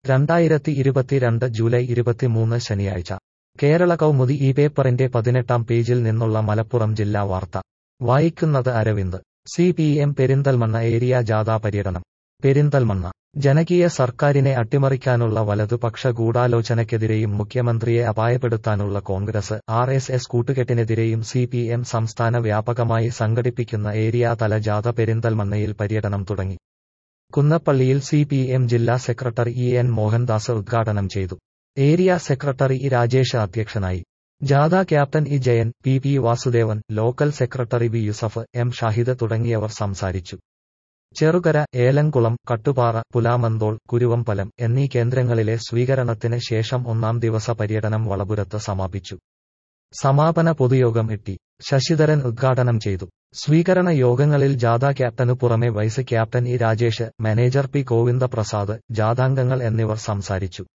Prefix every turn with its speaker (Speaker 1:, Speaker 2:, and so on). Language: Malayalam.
Speaker 1: രണ്ടായിരത്തി ഇരുപത്തിരണ്ട് ജൂലൈ ഇരുപത്തിമൂന്ന് ശനിയാഴ്ച കേരള കൗമുദി ഈ പേപ്പറിന്റെ പതിനെട്ടാം പേജിൽ നിന്നുള്ള മലപ്പുറം ജില്ലാ വാർത്ത വായിക്കുന്നത് Aravind C P M Perinthalmanna area ജാഥാ പര്യടനം പെരിന്തൽമണ്ണ ജനകീയ സർക്കാരിനെ അട്ടിമറിക്കാനുള്ള വലതുപക്ഷ ഗൂഢാലോചനയ്ക്കെതിരെയും മുഖ്യമന്ത്രിയെ അപായപ്പെടുത്താനുള്ള കോൺഗ്രസ് ആർ എസ് എസ് കൂട്ടുകെട്ടിനെതിരെയും സി പി എം സംസ്ഥാന വ്യാപകമായി സംഘടിപ്പിക്കുന്ന ഏരിയ തല ജാഥ പെരിന്തൽമണ്ണയിൽ പര്യടനം തുടങ്ങി കുന്നപ്പള്ളിയിൽ സി പി എം ജില്ലാ സെക്രട്ടറി ഇ എൻ മോഹൻദാസ് ഉദ്ഘാടനം ചെയ്തു ഏരിയ സെക്രട്ടറി ഇ രാജേഷ് അധ്യക്ഷനായി ജാഥ captain E Jayan P P Vasudevan local secretary V Yusuf M Shahid തുടങ്ങിയവർ സംസാരിച്ചു ചെറുകര ഏലംകുളം കട്ടുപാറ പുലാമന്തോൾ കുരുവമ്പലം എന്നീ കേന്ദ്രങ്ങളിലെ സ്വീകരണത്തിന് ശേഷം ഒന്നാം ദിവസ പര്യടനം വളപുരത്ത് സമാപിച്ചു സമാപന പൊതുയോഗം എട്ടി ശശിധരൻ ഉദ്ഘാടനം ചെയ്തു സ്വീകരണ യോഗങ്ങളിൽ ജാഥ ക്യാപ്റ്റനു പുറമെ vice captain E Rajesh manager P Govinda Prasad ജാഥാംഗങ്ങൾ എന്നിവർ സംസാരിച്ചു